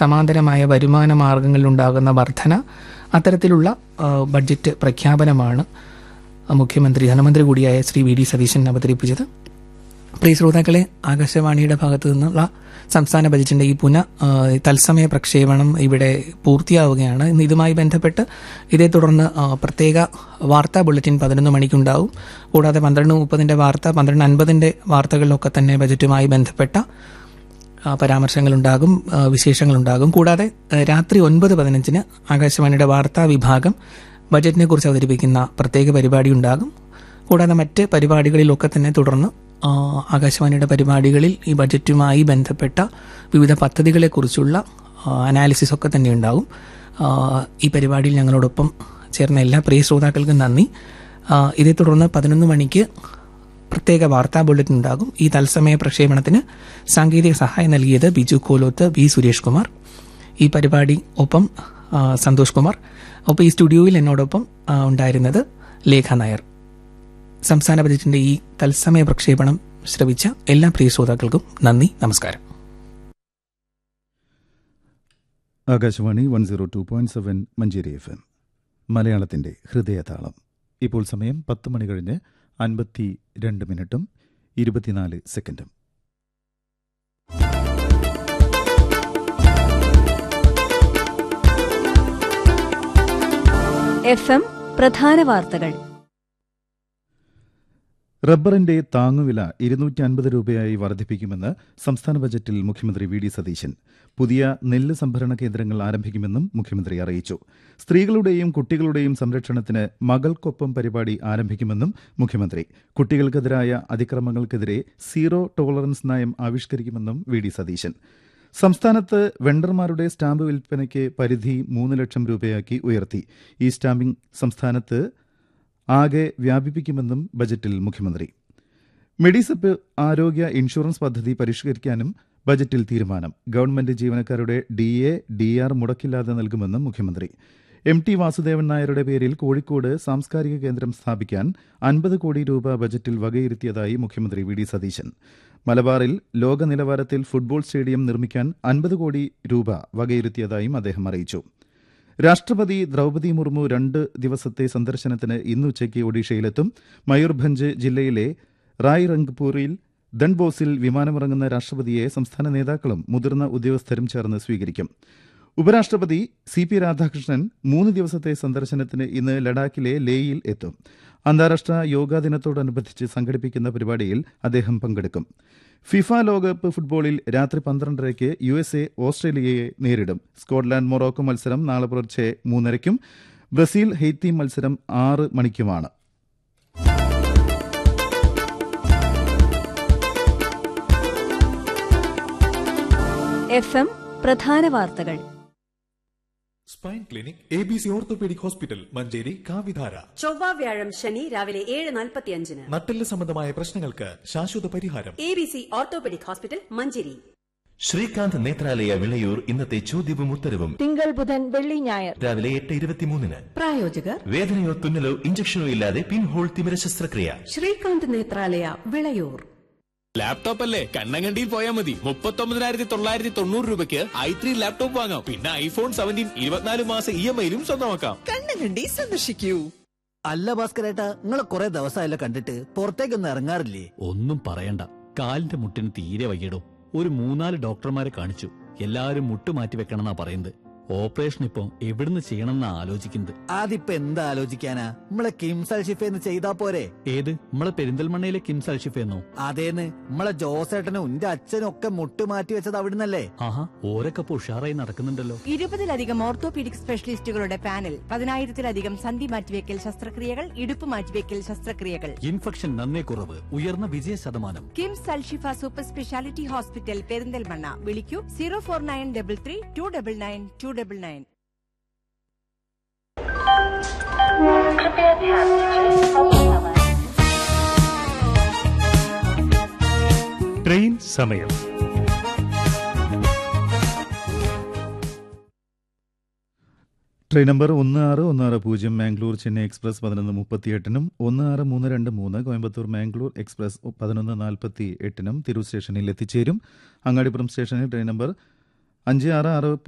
സമാന്തരമായ വരുമാന മാർഗങ്ങളിലുണ്ടാകുന്ന വർധന അത്തരത്തിലുള്ള ആ, ബഡ്ജറ്റ് പ്രഖ്യാപനമാണ് മുഖ്യമന്ത്രി ധനമന്ത്രി കൂടിയായ ശ്രീ വി ഡി സതീശൻ അവതരിപ്പിച്ചത് പ്രിയ ശ്രോതാക്കളെ ആകാശവാണിയുടെ ഭാഗത്തു നിന്നുള്ള സംസ്ഥാന ബജറ്റിന്റെ ഈ പുന ആ, തത്സമയ പ്രക്ഷേപണം ഇവിടെ പൂർത്തിയാവുകയാണ് ഇന്ന് ഇതുമായി ബന്ധപ്പെട്ട് ഇതേ തുടർന്ന് ആ, പ്രത്യേക വാർത്താ ബുള്ളറ്റിൻ പതിനൊന്ന് മണിക്കുണ്ടാവും കൂടാതെ പന്ത്രണ്ട് മുപ്പതിന്റെ വാർത്ത പന്ത്രണ്ട് അൻപതിന്റെ വാർത്തകളിലൊക്കെ തന്നെ ബജറ്റുമായി ബന്ധപ്പെട്ട ആ, പരാമർശങ്ങളുണ്ടാകും ആ, വിശേഷങ്ങളുണ്ടാകും കൂടാതെ ആ, രാത്രി ഒൻപത് പതിനഞ്ചിന് ആകാശവാണിയുടെ വാർത്താ വിഭാഗം ബജറ്റിനെ കുറിച്ച് അവതരിപ്പിക്കുന്ന പ്രത്യേക പരിപാടി ഉണ്ടാകും കൂടാതെ മറ്റ് പരിപാടികളിലൊക്കെ തന്നെ തുടർന്ന് ആ, ആകാശവാണിയുടെ പരിപാടികളിൽ ഈ ബജറ്റുമായി ബന്ധപ്പെട്ട വിവിധ പദ്ധതികളെക്കുറിച്ചുള്ള അനാലിസിസ് ഒക്കെ തന്നെ ഉണ്ടാകും ആ, ഈ പരിപാടിയിൽ ഞങ്ങളോടൊപ്പം ചേർന്ന എല്ലാ പ്രിയ ശ്രോതാക്കൾക്കും നന്ദി ആ, ഇതേ തുടർന്ന് പതിനൊന്ന് മണിക്ക് പ്രത്യേക വാർത്താ ബുള്ളറ്റിൻ ഉണ്ടാകും ഈ തത്സമയ പ്രക്ഷേപണത്തിന് സാങ്കേതിക സഹായം നൽകിയത് ബിജു കോലോത്ത് വി സുരേഷ് കുമാർ ഈ പരിപാടി ഒപ്പം ആ, സന്തോഷ് കുമാർ ഒപ്പം ഈ സ്റ്റുഡിയോയിൽ എന്നോടൊപ്പം ആ, ഉണ്ടായിരുന്നത് ലേഖ നായർ സംസ്ഥാന ബജറ്റിന്റെ ഈ തത്സമയ പ്രക്ഷേപണം ശ്രവിച്ച എല്ലാ പ്രിയ ശ്രോതാക്കൾക്കും നന്ദി നമസ്കാരം Akashvani one zero two point seven Manjeri F M മലയാളത്തിന്റെ ഹൃദയതാളം ഇപ്പോൾ സമയം പത്ത് മണി കഴിഞ്ഞ് അൻപത്തി രണ്ട് മിനിറ്റും ഇരുപത്തിനാല് സെക്കൻഡും എഫ് എം പ്രധാന വാർത്തകൾ റബ്ബറിന്റെ താങ്ങുവില ഇരുന്നൂറ്റി അൻപത് രൂപയായി വർദ്ധിപ്പിക്കുമെന്ന് സംസ്ഥാന ബജറ്റിൽ മുഖ്യമന്ത്രി വി ഡി സതീശൻ പുതിയ നെല്ല് സംഭരണ കേന്ദ്രങ്ങൾ ആരംഭിക്കുമെന്നും മുഖ്യമന്ത്രി അറിയിച്ചു സ്ത്രീകളുടെയും കുട്ടികളുടെയും സംരക്ഷണത്തിന് മകൾക്കൊപ്പം പരിപാടി ആരംഭിക്കുമെന്നും മുഖ്യമന്ത്രി കുട്ടികൾക്കെതിരായ അതിക്രമങ്ങൾക്കെതിരെ സീറോ ടോളറൻസ് നയം ആവിഷ്കരിക്കുമെന്നും വി ഡി സതീശൻ സംസ്ഥാനത്ത് വെണ്ടർമാരുടെ സ്റ്റാമ്പ് വിൽപ്പനയ്ക്ക് പരിധി മൂന്ന് ലക്ഷം രൂപയാക്കി ഉയർത്തി ഈ സ്റ്റാമ്പിംഗ് സംസ്ഥാനത്ത് ആകെ വ്യാപിപ്പിക്കുമെന്നും ബജറ്റിൽ മുഖ്യമന്ത്രി മെഡിസെപ്പ് ആരോഗ്യ ഇൻഷുറൻസ് പദ്ധതി പരിഷ്കരിക്കാനും ബജറ്റിൽ തീരുമാനം ഗവൺമെന്റ് ജീവനക്കാരുടെ ഡി എ ഡി ആർ മുടക്കില്ലാതെ നൽകുമെന്നും മുഖ്യമന്ത്രി എം ടി വാസുദേവൻ നായരുടെ പേരിൽ കോഴിക്കോട് സാംസ്കാരിക കേന്ദ്രം സ്ഥാപിക്കാൻ അൻപത് കോടി രൂപ ബജറ്റിൽ വകയിരുത്തിയതായി മുഖ്യമന്ത്രി വി ഡി സതീശൻ മലബാറിൽ ലോക നിലവാരത്തിൽ ഫുട്ബോൾ സ്റ്റേഡിയം നിർമ്മിക്കാൻ അൻപത് കോടി രൂപ വകയിരുത്തിയതായും അദ്ദേഹം അറിയിച്ചു രാഷ്ട്രപതി ദ്രൗപദി മുർമു രണ്ട് ദിവസത്തെ സന്ദർശനത്തിന് ഇന്ന് ഉച്ചയ്ക്ക് ഒഡീഷയിലെത്തും മയൂർഭഞ്ച് ജില്ലയിലെ റായ് റംഗ്പൂരിൽ ദൺബോസിൽ വിമാനമിറങ്ങുന്ന രാഷ്ട്രപതിയെ സംസ്ഥാന നേതാക്കളും മുതിർന്ന ഉദ്യോഗസ്ഥരും ചേർന്ന് സ്വീകരിക്കും ഉപരാഷ്ട്രപതി സി പി രാധാകൃഷ്ണൻ മൂന്ന് ദിവസത്തെ സന്ദർശനത്തിന് ഇന്ന് ലഡാക്കിലെ ലേയിൽ എത്തും അന്താരാഷ്ട്ര യോഗാ ദിനത്തോടനുബന്ധിച്ച് സംഘടിപ്പിക്കുന്ന പരിപാടിയിൽ അദ്ദേഹം പങ്കെടുക്കും ഫിഫ ലോകകപ്പ് ഫുട്ബോളിൽ രാത്രി പന്ത്രണ്ടരയ്ക്ക് യു എസ് എ ഓസ്ട്രേലിയയെ നേരിടും സ്കോട്ട്ലാൻഡ് മൊറോക്കോ മത്സരം നാളെ പുലർച്ചെ മൂന്നരയ്ക്കും ബ്രസീൽ ഹെയ്ത്തി മത്സരം ആറ് മണിക്കുമാണ് എഫ് എം പ്രധാന വാർത്തകൾ spine clinic A B C orthopaedic hospital Manjeri കാവിധാര ചൊവ്വ വ്യാഴം ശനി രാവിലെ ഏഴ് നാൽപ്പത്തിയഞ്ചിന് നട്ടെല്ല് സംബന്ധമായ പ്രശ്നങ്ങൾക്ക് ശാശ്വത പരിഹാരം A B C orthopaedic hospital Manjeri Sreekanth Netralaya Vilayur ഇന്നത്തെ ചോദ്യവും ഉത്തരവും തിങ്കൾ ബുധൻ വെള്ളി ഞായർ രാവിലെ എട്ട് ഇരുപത്തിമൂന്നിന് പ്രായോജകർ വേദനയോ തുന്നലോ ഇഞ്ചക്ഷനോ ഇല്ലാതെ പിൻഹോൾ തിമിര ശസ്ത്രക്രിയ ശ്രീകാന്ത് നേത്രാലയ വിളയൂർ ലാപ്ടോപ്പ് അല്ലേ കണ്ണങ്കണ്ടിയിൽ പോയാൽ മതി മുപ്പത്തൊമ്പതിനായിരത്തി തൊള്ളായിരത്തി തൊണ്ണൂറ് രൂപയ്ക്ക് ഐ ത്രീ ലാപ്ടോപ്പ് വാങ്ങാം പിന്നെ ഐഫോൺ സെവൻറ്റീൻ ഇരുപത്തിനാല് മാസം ഇ എം ഐയിലും സ്വന്തമാക്കാം കണ്ണുകണ്ടി സന്ദർശിക്കൂ അല്ല ഭാസ്കരേട്ടാ നിങ്ങളെ കുറെ ദിവസമായല്ലോ കണ്ടിട്ട് പുറത്തേക്കൊന്നും ഇറങ്ങാറില്ലേ ഒന്നും പറയണ്ട കാലിന്റെ മുട്ടിന് തീരെ വയ്യടോ ഒരു മൂന്നാല് ഡോക്ടർമാരെ കാണിച്ചു എല്ലാവരും മുട്ട് മാറ്റി വെക്കണമെന്നാ പറയുന്നത് ഓപ്പറേഷൻ ഇപ്പൊ എവിടുന്ന് ചെയ്യണമെന്നാ ആലോചിക്കുന്നത് അതിപ്പോ എന്താ ആലോചിക്കാനാ നമ്മളെ കിംസൽ ഷിഫേന്ന് ചെയ്താ പോരെ ഏത് നമ്മളെ പെരിന്തൽമണ്ണയിലെ കിംസ് അൽഷിഫെന്നോ അതേന്ന് നമ്മളെ ജോസേട്ടനും എന്റെ അച്ഛനും ഒക്കെ മുട്ട് മാറ്റി വെച്ചത് അവിടുന്നല്ലേ ആഹാ ഓരൊക്കെ ഇപ്പൊ ഉഷാറായി നടക്കുന്നുണ്ടല്ലോ ഇരുപതിലധികം ഓർത്തോപീഡിക് സ്പെഷ്യലിസ്റ്റുകളുടെ പാനൽ പതിനായിരത്തിലധികം സന്ധി മാറ്റിവെക്കൽ ശസ്ത്രക്രിയകൾ ഇടുപ്പ് മാറ്റിവെക്കൽ ശസ്ത്രക്രിയകൾ ഇൻഫെക്ഷൻ നന്നേ കുറവ് ഉയർന്ന വിജയ ശതമാനം KIMS Alshifa super speciality hospital Perinthalmanna വിളിക്കൂ zero four nine double three two double nine two double nine train സമയം ട്രെയിൻ നമ്പർ ഒന്ന് ആറ് ഒന്ന് ആറ് പൂജ്യം മാംഗ്ലൂർ ചെന്നൈ എക്സ്പ്രസ് പതിനൊന്ന് മുപ്പത്തിയെട്ടിനും ഒന്ന് ആറ് മൂന്ന് രണ്ട് മൂന്ന് കോയമ്പത്തൂർ മാംഗ്ലൂർ എക്സ്പ്രസ് പതിനൊന്ന് നാൽപ്പത്തി എട്ടിനും തിരൂർ സ്റ്റേഷനിൽ എത്തിച്ചേരും അങ്ങാടിപ്പുറം സ്റ്റേഷനിൽ ട്രെയിൻ നമ്പർ അഞ്ച് ആറ് ആറ്